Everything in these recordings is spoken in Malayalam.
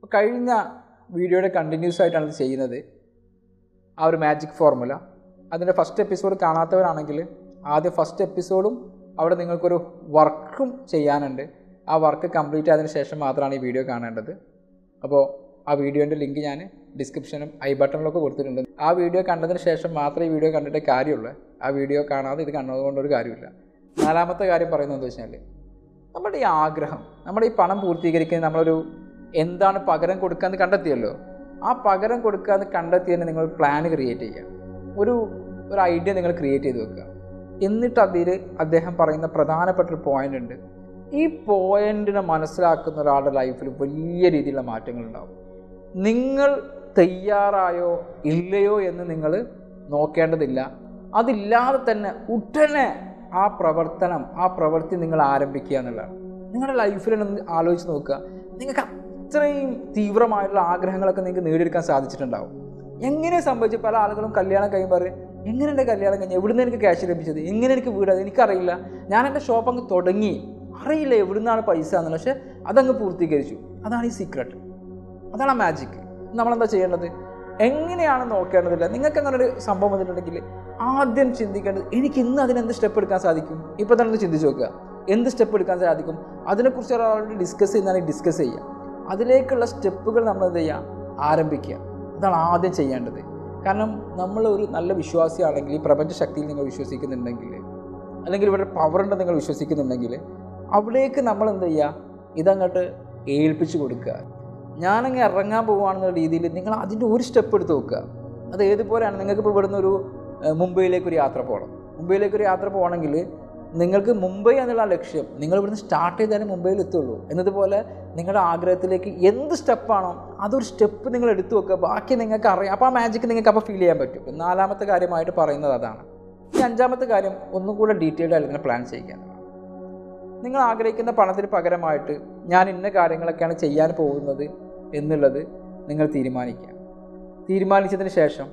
അപ്പോൾ കഴിഞ്ഞ വീഡിയോയുടെ കണ്ടിന്യൂസ് ആയിട്ടാണ് ഇത് ചെയ്യുന്നത് ആ ഒരു മാജിക് ഫോർമുല അതിൻ്റെ ഫസ്റ്റ് എപ്പിസോഡ് കാണാത്തവരാണെങ്കിൽ ആദ്യം ഫസ്റ്റ് എപ്പിസോഡും അവിടെ നിങ്ങൾക്കൊരു വർക്കും ചെയ്യാനുണ്ട് ആ വർക്ക് കംപ്ലീറ്റ് ആയതിനു ശേഷം മാത്രമാണ് ഈ വീഡിയോ കാണേണ്ടത് അപ്പോൾ ആ വീഡിയോൻ്റെ ലിങ്ക് ഞാൻ ഡിസ്ക്രിപ്ഷനും ഐ ബട്ടണിലൊക്കെ കൊടുത്തിട്ടുണ്ട് ആ വീഡിയോ കണ്ടതിന് ശേഷം മാത്രമേ ഈ വീഡിയോ കണ്ടിട്ട് കാര്യമുള്ളൂ ആ വീഡിയോ കാണാതെ ഇത് കണ്ടതുകൊണ്ടൊരു കാര്യമില്ല നാലാമത്തെ കാര്യം പറയുന്നത് എന്താ വെച്ചാൽ നമ്മുടെ ഈ ആഗ്രഹം നമ്മുടെ ഈ പണം പൂർത്തീകരിക്കാൻ നമ്മളൊരു എന്താണ് പകരം കൊടുക്കാന്ന് കണ്ടെത്തിയല്ലോ ആ പകരം കൊടുക്കാന്ന് കണ്ടെത്തിയതിന് നിങ്ങൾ പ്ലാൻ ക്രിയേറ്റ് ചെയ്യുക ഒരു ഒരു ഐഡിയ നിങ്ങൾ ക്രിയേറ്റ് ചെയ്ത് വെക്കുക എന്നിട്ട് അതിൽ അദ്ദേഹം പറയുന്ന പ്രധാനപ്പെട്ട ഒരു പോയിന്റ് ഉണ്ട് ഈ പോയിന്റിനെ മനസ്സിലാക്കുന്ന ഒരാളുടെ ലൈഫിൽ വലിയ രീതിയിലുള്ള മാറ്റങ്ങൾ ഉണ്ടാവും നിങ്ങൾ തയ്യാറായോ ഇല്ലയോ എന്ന് നിങ്ങൾ നോക്കേണ്ടതില്ല അതില്ലാതെ തന്നെ ഉടനെ ആ പ്രവർത്തനം ആ പ്രവൃത്തി നിങ്ങൾ ആരംഭിക്കുക എന്നുള്ളതാണ് നിങ്ങളുടെ ലൈഫിലൊന്ന് ആലോചിച്ച് നോക്കുക നിങ്ങൾക്ക് അത്രയും തീവ്രമായിട്ടുള്ള ആഗ്രഹങ്ങളൊക്കെ നിങ്ങൾക്ക് നേടിയെടുക്കാൻ സാധിച്ചിട്ടുണ്ടാവും എങ്ങനെ സംഭവിച്ചു പല ആളുകളും കല്യാണം കഴിയുമ്പോൾ പറയും എങ്ങനെ എൻ്റെ കല്യാണം കഴിഞ്ഞാൽ എവിടുന്ന് എനിക്ക് ക്യാഷ് ലഭിച്ചത് എങ്ങനെ എനിക്ക് വീട് എനിക്കറിയില്ല ഞാൻ എൻ്റെ ഷോപ്പ് അങ്ങ് തുടങ്ങി അറിയില്ല എവിടുന്നാണ് പൈസ എന്നുള്ളത് പക്ഷേ അതങ്ങ് പൂർത്തീകരിച്ചു അതാണ് ഈ സീക്രട്ട് അതാണ് ആ മാജിക് നമ്മളെന്താ ചെയ്യേണ്ടത് എങ്ങനെയാണ് നോക്കേണ്ടതില്ല നിങ്ങൾക്ക് അങ്ങനെ ഒരു സംഭവം വന്നിട്ടുണ്ടെങ്കിൽ ആദ്യം ചിന്തിക്കേണ്ടത് എനിക്ക് ഇന്ന് അതിന് എന്ത് സ്റ്റെപ്പ് എടുക്കാൻ സാധിക്കും ഇപ്പോൾ തന്നെ ഒന്ന് ചിന്തിച്ച് നോക്കുക എന്ത് സ്റ്റെപ്പ് എടുക്കാൻ സാധിക്കും അതിനെക്കുറിച്ച് ഒരാളോട് ഡിസ്കസ് ചെയ്യുന്നതാണെങ്കിൽ ഡിസ്കസ് ചെയ്യുക അതിലേക്കുള്ള സ്റ്റെപ്പുകൾ നമ്മൾ എന്ത് ചെയ്യുക ആരംഭിക്കുക അതാണ് ആദ്യം ചെയ്യേണ്ടത് കാരണം നമ്മൾ ഒരു നല്ല വിശ്വാസിയാണെങ്കിൽ ഈ പ്രപഞ്ച ശക്തിയിൽ നിങ്ങൾ വിശ്വസിക്കുന്നുണ്ടെങ്കിൽ അല്ലെങ്കിൽ ഇവിടെ പവർ ഉണ്ടെന്ന് നിങ്ങൾ വിശ്വസിക്കുന്നുണ്ടെങ്കിൽ അവിടേക്ക് നമ്മൾ എന്ത് ചെയ്യുക ഇതങ്ങോട്ട് ഏൽപ്പിച്ചു കൊടുക്കുക ഞാനങ്ങ് ഇറങ്ങാൻ പോവുകയാണെന്നുള്ള രീതിയിൽ നിങ്ങൾ അതിൻ്റെ ഒരു സ്റ്റെപ്പ് എടുത്ത് നോക്കുക അത് ഏതുപോലെയാണ് നിങ്ങൾക്ക് ഇപ്പോൾ ഇവിടുന്ന് ഒരു ഏഹ്, മുംബൈയിലേക്ക് ഒരു യാത്ര പോകണം മുംബൈയിലേക്ക് ഒരു യാത്ര പോകണമെങ്കിൽ നിങ്ങൾക്ക് മുംബൈ എന്നുള്ള ലക്ഷ്യം നിങ്ങൾ ഇവിടുന്ന് സ്റ്റാർട്ട് ചെയ്താലേ മുംബൈയിൽ എത്തുള്ളൂ എന്നതുപോലെ നിങ്ങളുടെ ആഗ്രഹത്തിലേക്ക് എന്ത് സ്റ്റെപ്പാണോ അതൊരു സ്റ്റെപ്പ് നിങ്ങൾ എടുത്തു വെക്കുക ബാക്കി നിങ്ങൾക്ക് അറിയാം അപ്പോൾ ആ മാജിക്ക് നിങ്ങൾക്ക് അപ്പോൾ ഫീൽ ചെയ്യാൻ പറ്റും നാലാമത്തെ കാര്യമായിട്ട് പറയുന്നത് അതാണ് ഈ അഞ്ചാമത്തെ കാര്യം ഒന്നും കൂടെ ഡീറ്റെയിൽഡ് ആയിട്ട് ഇതിനെ പ്ലാൻ ചെയ്യുക എന്നുള്ളതാണ്. നിങ്ങൾ ആഗ്രഹിക്കുന്ന പണത്തിന് പകരമായിട്ട് ഞാൻ ഇന്ന കാര്യങ്ങളൊക്കെയാണ് ചെയ്യാൻ പോകുന്നത് എന്നുള്ളത് നിങ്ങൾ തീരുമാനിക്കുക തീരുമാനിച്ചതിന് ശേഷം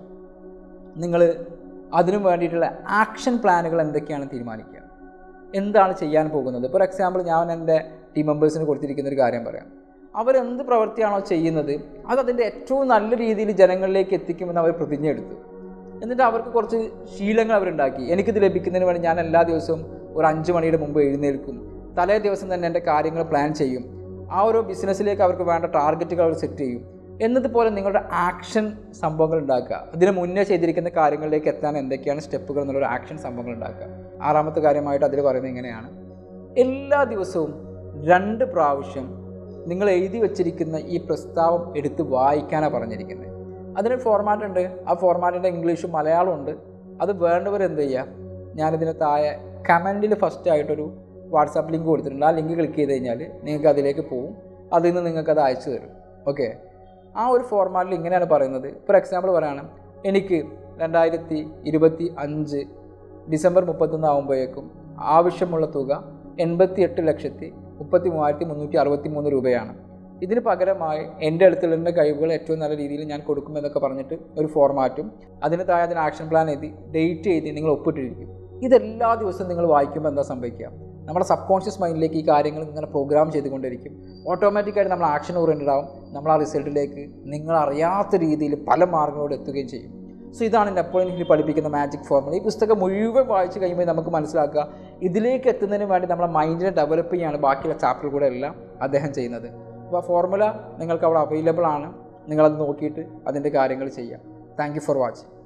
നിങ്ങൾ അതിനു വേണ്ടിയിട്ടുള്ള ആക്ഷൻ പ്ലാനുകൾ എന്തൊക്കെയാണ് തീരുമാനിക്കുക എന്താണ് ചെയ്യാൻ പോകുന്നത് ഫോർ എക്സാമ്പിൾ ഞാൻ എൻ്റെ ടീം മെമ്പേഴ്സിന് കൊടുത്തിരിക്കുന്ന ഒരു കാര്യം പറയാം അവരെന്ത് പ്രവൃത്തിയാണോ ചെയ്യുന്നത് അത് അതിൻ്റെ ഏറ്റവും നല്ല രീതിയിൽ ജനങ്ങളിലേക്ക് എത്തിക്കുമെന്ന് അവർ പ്രതിജ്ഞ എടുത്തു എന്നിട്ട് അവർക്ക് കുറച്ച് ശീലങ്ങൾ അവരുണ്ടാക്കി എനിക്കിത് ലഭിക്കുന്നതിന് വേണ്ടി ഞാൻ എല്ലാ ദിവസവും ഒരു അഞ്ച് മണിയുടെ മുമ്പ് എഴുന്നേൽക്കും തലേ ദിവസം തന്നെ എൻ്റെ കാര്യങ്ങൾ പ്ലാൻ ചെയ്യും ആ ഒരു ബിസിനസ്സിലേക്ക് അവർക്ക് വേണ്ട ടാർഗറ്റുകൾ അവർ സെറ്റ് ചെയ്യും എന്നതുപോലെ നിങ്ങളുടെ ആക്ഷൻ സംഭവങ്ങൾ ഉണ്ടാക്കുക അതിന് മുന്നേ ചെയ്തിരിക്കുന്ന കാര്യങ്ങളിലേക്ക് എത്താൻ എന്തൊക്കെയാണ് സ്റ്റെപ്പുകൾ എന്നുള്ളൊരു ആക്ഷൻ സംഭവങ്ങൾ ഉണ്ടാക്കുക ആറാമത്തെ കാര്യമായിട്ട് അതിൽ പറയുന്നത് ഇങ്ങനെയാണ് എല്ലാ ദിവസവും രണ്ട് പ്രാവശ്യം നിങ്ങൾ എഴുതി വച്ചിരിക്കുന്ന ഈ പ്രസ്താവം എടുത്ത് വായിക്കാനാണ് പറഞ്ഞിരിക്കുന്നത് അതിനൊരു ഫോർമാറ്റ് ഉണ്ട് ആ ഫോർമാറ്റിൻ്റെ ഇംഗ്ലീഷും മലയാളവും ഉണ്ട് അത് വേണ്ടവർ എന്ത് ചെയ്യുക ഞാനിതിന് താഴെ കമൻറ്റിൽ ഫസ്റ്റ് ആയിട്ടൊരു വാട്സാപ്പ് ലിങ്ക് കൊടുത്തിട്ടുണ്ട് ആ ലിങ്ക് ക്ലിക്ക് ചെയ്ത് കഴിഞ്ഞാൽ നിങ്ങൾക്ക് അതിലേക്ക് പോകും അതിൽ നിന്ന് നിങ്ങൾക്ക് അത് അയച്ചു തരും ഓക്കെ ആ ഒരു ഫോർമാറ്റിൽ ഇങ്ങനെയാണ് പറയുന്നത് ഫോർ എക്സാമ്പിൾ പറയുകയാണ് എനിക്ക് രണ്ടായിരത്തി ഇരുപത്തി അഞ്ച് ഡിസംബർ മുപ്പത്തൊന്ന് ആകുമ്പോഴേക്കും ആവശ്യമുള്ള തുക എൺപത്തി എട്ട് ലക്ഷത്തി മുപ്പത്തി മൂവായിരത്തി മുന്നൂറ്റി അറുപത്തി മൂന്ന് രൂപയാണ് ഇതിന് പകരമായി എൻ്റെ അടുത്തുള്ള എൻ്റെ കഴിവുകൾ ഏറ്റവും നല്ല രീതിയിൽ ഞാൻ കൊടുക്കുമെന്നൊക്കെ പറഞ്ഞിട്ട് ഒരു ഫോർമാറ്റും അതിന് താഴെ അതിന് ആക്ഷൻ പ്ലാൻ എഴുതി ഡേറ്റ് എഴുതി നിങ്ങൾ ഒപ്പിട്ടിരിക്കും ഇതെല്ലാ ദിവസവും നിങ്ങൾ വായിക്കുമ്പോൾ എന്താ സംഭവിക്കുക നമ്മുടെ സബ് കോൺഷ്യസ് മൈൻഡിലേക്ക് ഈ കാര്യങ്ങൾ ഇങ്ങനെ പ്രോഗ്രാം ചെയ്തുകൊണ്ടിരിക്കും ഓട്ടോമാറ്റിക്കായിട്ട് നമ്മൾ ആക്ഷൻ ഓറിയൻറ്റഡ് ആവും നമ്മൾ ആ റിസൾട്ടിലേക്ക് നിങ്ങൾ അറിയാത്ത രീതിയിൽ പല മാർഗങ്ങളോട് എത്തുകയും ചെയ്യും സോ ഇതാണ് നെപ്പോളിയൻ ഹിൽ പഠിപ്പിക്കുന്ന മാജിക് ഫോർമുല ഈ പുസ്തകം മുഴുവൻ വായിച്ച് കഴിയുമ്പോൾ നമുക്ക് മനസ്സിലാക്കുക ഇതിലേക്ക് എത്തുന്നതിന് വേണ്ടി നമ്മളെ മൈൻഡിനെ ഡെവലപ്പ് ചെയ്യാണ് ബാക്കിയുള്ള ചാപ്റ്റർ കൂടെ എല്ലാം അദ്ദേഹം ചെയ്യുന്നത് അപ്പോൾ ആ ഫോർമുല നിങ്ങൾക്ക് അവിടെ അവൈലബിൾ ആണ് നിങ്ങളത് നോക്കിയിട്ട് അതിൻ്റെ കാര്യങ്ങൾ ചെയ്യാം താങ്ക് യു ഫോർ വാച്ചിങ്